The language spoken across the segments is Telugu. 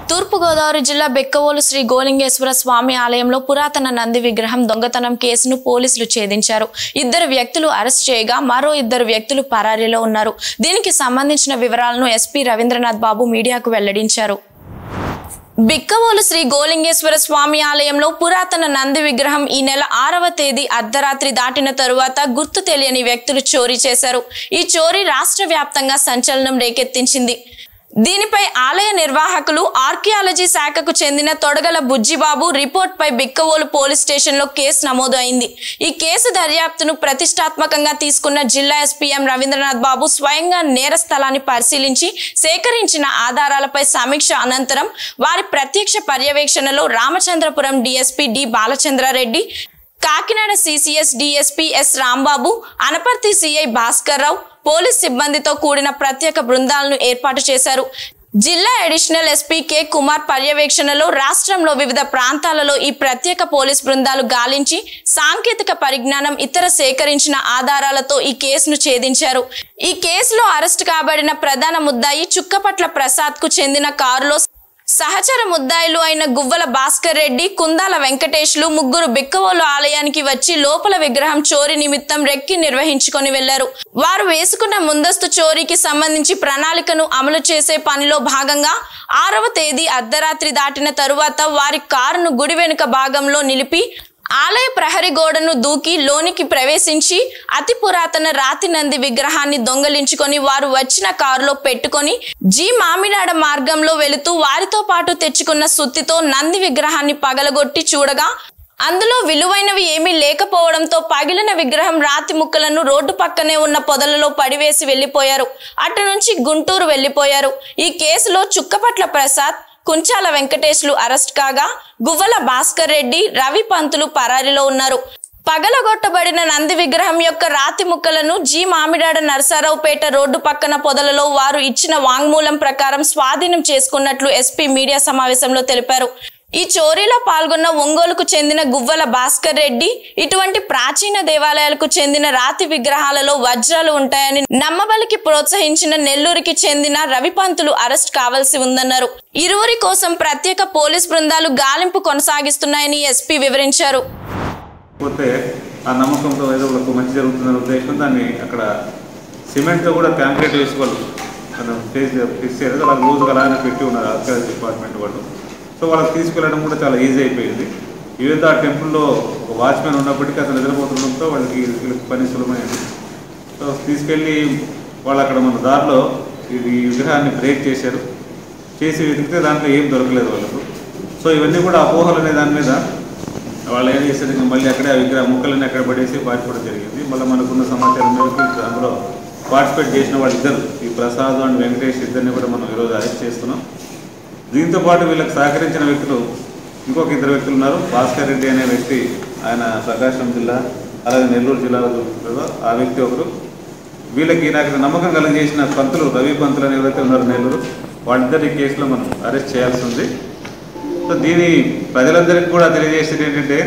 తూర్పుగోదావరి జిల్లా బెక్కవోలు శ్రీ గోలింగేశ్వర స్వామి ఆలయంలో పురాతన నంది విగ్రహం దొంగతనం కేసును పోలీసులు ఛేదించారు ఇద్దరు వ్యక్తులు అరెస్ట్ చేయగా మరో ఇద్దరు వ్యక్తులు పరారీలో ఉన్నారు దీనికి సంబంధించిన వివరాలను ఎస్పీ రవీంద్రనాథ్ బాబు మీడియాకు వెల్లడించారు బిక్కవోలు శ్రీ గోలింగేశ్వర స్వామి ఆలయంలో పురాతన నంది విగ్రహం ఈ నెల ఆరవ తేదీ అర్ధరాత్రి దాటిన తరువాత గుర్తు తెలియని వ్యక్తులు చోరీ చేశారు ఈ చోరీ రాష్ట్ర వ్యాప్తంగా సంచలనం రేకెత్తించింది దీనిపై ఆలయ నిర్వాహకులు ఆర్కియాలజీ శాఖకు చెందిన తొడగల బుజ్జిబాబు రిపోర్ట్ పై బిక్కవోలు పోలీస్ స్టేషన్లో కేసు నమోదు అయింది ఈ కేసు దర్యాప్తును ప్రతిష్టాత్మకంగా తీసుకున్న జిల్లా ఎస్పీఎం రవీంద్రనాథ్ బాబు స్వయంగా నేర స్థలాన్ని పరిశీలించి సేకరించిన ఆధారాలపై సమీక్ష అనంతరం వారి ప్రత్యక్ష పర్యవేక్షణలో Ramachandrapuram DSP D Balachandra Reddy Kakinada CCS DSP S Rambabu Anaparthi CI Bhaskar Rao police సిబ్బందితో కూడిన ప్రత్యేక బృందాలను ఏర్పాటు చేశారు జిల్లా అడిషనల్ ఎస్పీ కె కుమార్ పర్యవేక్షణలో రాష్ట్రంలో వివిధ ప్రాంతాలలో ఈ ప్రత్యేక పోలీస్ బృందాలు గాలించి సాంకేతిక పరిజ్ఞానం ఇతర సేకరించిన ఆధారాలతో ఈ కేసును ఛేదించారు ఈ కేసులో అరెస్ట్ కాబడిన ప్రధాన ముద్దాయి చుక్కపట్ల ప్రసాద్ కు చెందిన కారులో సహచర ముద్దాయిలు అయిన గువ్వల భాస్కర్ రెడ్డి కుందాల వెంకటేష్లు ముగ్గురు బిక్కవోలు ఆలయానికి వచ్చి లోపల విగ్రహం చోరీ నిమిత్తం రెక్కి నిర్వహించుకొని వెళ్లారు వారు వేసుకున్న ముందస్తు చోరీకి సంబంధించి ప్రణాళికను అమలు చేసే పనిలో భాగంగా ఆరవ తేదీ అర్ధరాత్రి దాటిన తరువాత వారి కారును గుడి వెనుక భాగంలో నిలిపి ఆలయ ప్రహరీ గోడను దూకి లోనికి ప్రవేశించి అతి పురాతన రాతి నంది విగ్రహాన్ని దొంగలించుకొని వారు వచ్చిన కారులో పెట్టుకొని జీ మామిడాడ మార్గంలో వెళుతూ వారితో పాటు తెచ్చుకున్న సుత్తితో నంది విగ్రహాన్ని పగలగొట్టి చూడగా అందులో విలువైనవి ఏమీ లేకపోవడంతో పగిలిన విగ్రహం రాతి ముక్కలను రోడ్డు పక్కనే ఉన్న పొదలలో పడివేసి వెళ్లిపోయారు అటు నుంచి గుంటూరు వెళ్లిపోయారు ఈ కేసులో చుక్కపట్ల ప్రసాద్ కుంచాల వెంకటేష్లు అరెస్ట్ కాగా గువ్వల భాస్కర్ రెడ్డి రవి పంతులు పరారీలో ఉన్నారు పగలగొట్టబడిన నంది విగ్రహం యొక్క రాతి ముక్కలను జీ మామిడాడ నరసరావుపేట రోడ్డు పక్కన పొదలలో వారు ఇచ్చిన వాంగ్మూలం ప్రకారం స్వాధీనం చేసుకున్నట్లు ఎస్పీ మీడియా సమావేశంలో తెలిపారు ఈ చోరీలో పాల్గొన్న ఒంగోలుకు చెందిన గువ్వల భాస్కర్ రెడ్డి ఇటువంటి ప్రాచీన దేవాలయాలకు చెందిన రాతి విగ్రహాలలో వజ్రాలు ఉంటాయని నమ్మబలికి ప్రోత్సహించిన నెల్లూరుకి చెందిన రవిపంతులు అరెస్ట్ కావాల్సి ఉందన్నారు ఇరువురి కోసం ప్రత్యేక పోలీస్ బృందాలు గాలింపు కొనసాగిస్తున్నాయని ఎస్పీ వివరించారు పోతే ఆ నమ్మకంతో ఏదో వాళ్ళకు మంచి జరుగుతుందనే ఉద్దేశం దాన్ని అక్కడ సిమెంట్తో కూడా కాంక్రీట్ వేసి వాళ్ళు మనం ఫేస్ ఫిక్స్ చేయలేదు అలా లూజ్గా అలానే పెట్టి ఉన్నారు ఆర్కియాలజీ డిపార్ట్మెంట్ వాళ్ళు సో వాళ్ళకి తీసుకెళ్ళడం కూడా చాలా ఈజీ అయిపోయింది ఈవెన్ ఆ టెంపుల్లో ఒక వాచ్మెన్ ఉన్నప్పటికీ అతను నిద్రపోతుండడంతో వాళ్ళకి వీళ్ళకి పని సులభమైంది సో తీసుకెళ్ళి వాళ్ళు అక్కడ మన దారిలో ఇది ఈ విగ్రహాన్ని బ్రేక్ చేశారు చేసి వెతికితే దాంట్లో ఏం దొరకలేదు వాళ్ళకు సో ఇవన్నీ కూడా అపోహలు అనే దాని మీద వాళ్ళు ఏం చేశారు ఇంకా మళ్ళీ అక్కడే ఆ విగ్రహ ముక్కలన్నీ అక్కడ పడేసి పారిపోవడం జరిగింది మళ్ళీ మనకున్న సమాచారం మేరకు అందులో పార్టిసిపేట్ చేసిన వాళ్ళిద్దరు ఈ ప్రసాద్ అండ్ వెంకటేష్ ఇద్దరిని కూడా మనం ఈరోజు అరెస్ట్ చేస్తున్నాం దీంతో పాటు వీళ్ళకి సహకరించిన వ్యక్తులు ఇంకొక ఇద్దరు వ్యక్తులు ఉన్నారు భాస్కర్ రెడ్డి అనే వ్యక్తి ఆయన ప్రకాశం జిల్లా అలాగే నెల్లూరు జిల్లాలో దొరుకుతుందో ఆ వ్యక్తి ఒకరు వీళ్ళకి నాకు నమ్మకం కలిగజేసిన పంతులు రవి పంతులు అని ఎవరైతే ఉన్నారో నెల్లూరు వాళ్ళిద్దరి కేసులో మనం అరెస్ట్ చేయాల్సి ఉంది సో దీని ప్రజలందరికీ కూడా తెలియజేసేది ఏంటంటే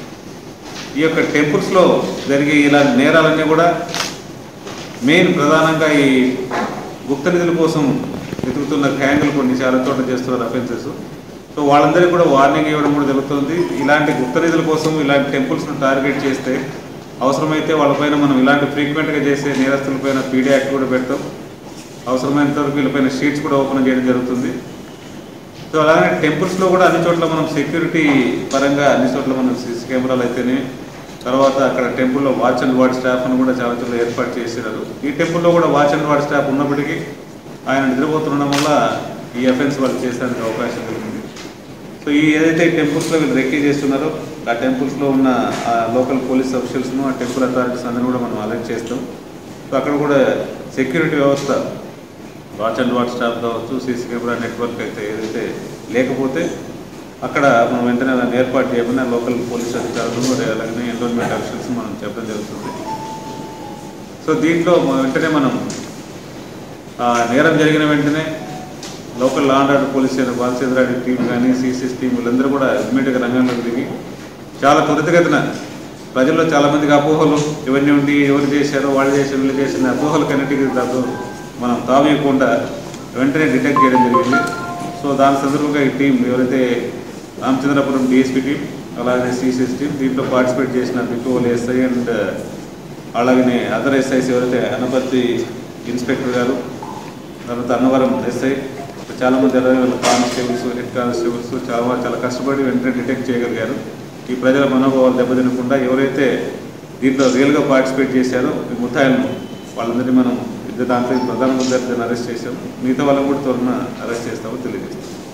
ఈ యొక్క టెంపుల్స్లో జరిగే ఇలా నేరాలన్నీ కూడా మెయిన్ ప్రధానంగా ఈ గుప్త నిధుల కోసం వెతుకుతున్న గ్యాంగులు కొన్ని చాలా చోట్ల చేస్తున్నారు అఫెన్సెస్ సో వాళ్ళందరికీ కూడా వార్నింగ్ ఇవ్వడం కూడా జరుగుతుంది ఇలాంటి గుప్త నిధుల కోసం ఇలాంటి టెంపుల్స్ను టార్గెట్ చేస్తే అవసరమైతే వాళ్ళపైన మనం ఇలాంటి ఫ్రీక్వెంట్గా చేసే నేరస్తులపైన పీడీ యాక్ట్ కూడా పెడతాం అవసరమైనంత వరకు వీళ్ళపైన షీట్స్ కూడా ఓపెన్ చేయడం జరుగుతుంది సో అలాగే టెంపుల్స్లో కూడా అన్ని చోట్ల మనం సెక్యూరిటీ పరంగా అన్ని చోట్ల మనం సీసీ కెమెరాలు అయితేనే తర్వాత అక్కడ టెంపుల్లో వాచ్ అండ్ వార్డ్ స్టాఫ్ను కూడా చాలా చోట్ల ఏర్పాటు చేసినారు ఈ టెంపుల్లో కూడా వాచ్ అండ్ వార్డ్ స్టాఫ్ ఉన్నప్పటికీ ఆయన నిద్రపోతుండడం వల్ల ఈ అఫెన్స్ వాళ్ళు చేసేందుకు అవకాశం కలిగింది సో ఈ ఏదైతే టెంపుల్స్లో వీళ్ళు రెక్కీ చేస్తున్నారో ఆ టెంపుల్స్లో ఉన్న ఆ లోకల్ పోలీస్ అఫీషియల్స్ను ఆ టెంపుల్ అథారిటీస్ అందరిని కూడా మనం అలర్ట్ చేస్తాం సో అక్కడ కూడా సెక్యూరిటీ వ్యవస్థ వాచ్ అండ్ వాచ్ స్టాఫ్ కావచ్చు సీసీ కెమెరా నెట్వర్క్ అయితే ఏదైతే లేకపోతే అక్కడ మనం వెంటనే దాన్ని ఏర్పాటు చేయమని లోకల్ పోలీస్ అధికారులు మరి అలాగే ఎన్రోల్మెంట్ అఫీషియల్స్ మనం చెప్పడం జరుగుతుంది సో దీంట్లో మ- వెంటనే మనం ఆ నేరం జరిగిన వెంటనే local law and order police బాలచంద్రాడి టీం కానీ సీసీఎస్ టీం వీళ్ళందరూ కూడా ఇమ్మీడియట్గా రంగంలోకి దిగి చాలా త్వరితగతిన ప్రజల్లో చాలా మందికి అపోహలు ఇవన్నీ ఉండి ఎవరు చేశారో వాళ్ళు చేశారు వీళ్ళు చేసిన అపోహలు కన్నిటికీ దాంతో మనం తావేయకుండా వెంటనే డిటెక్ట్ చేయడం జరిగింది సో దాని సందర్భంగా ఈ టీం ఎవరైతే రామచంద్రపురం డిఎస్పీ టీం అలాగే సిసిఎస్ టీం దీంట్లో పార్టిసిపేట్ చేసిన బికోల్ ఎస్ఐ అండ్ అలాగనే అదర్ ఎస్ఐస్ ఎవరైతే అనపర్తి ఇన్స్పెక్టర్ గారు తర్వాత అన్నవరం ఎస్ఐ చాలామంది అలాగే వాళ్ళ కానిస్టేబుల్స్ హెడ్ కానిస్టేబుల్స్ చాలా చాలా కష్టపడి వెంటనే డిటెక్ట్ చేయగలిగారు ఈ ప్రజల మనోభావాలు దెబ్బతినకుండా ఎవరైతే దీంట్లో రియల్గా పార్టిసిపేట్ చేశారో ఈ ముఠాయిలను వాళ్ళందరినీ మనం ఇద్దరు దాంట్లో ప్రధాన ముద్దారిని అరెస్ట్ చేశాం మిగతా వాళ్ళని కూడా త్వరన అరెస్ట్ చేస్తామో తెలియజేస్తాం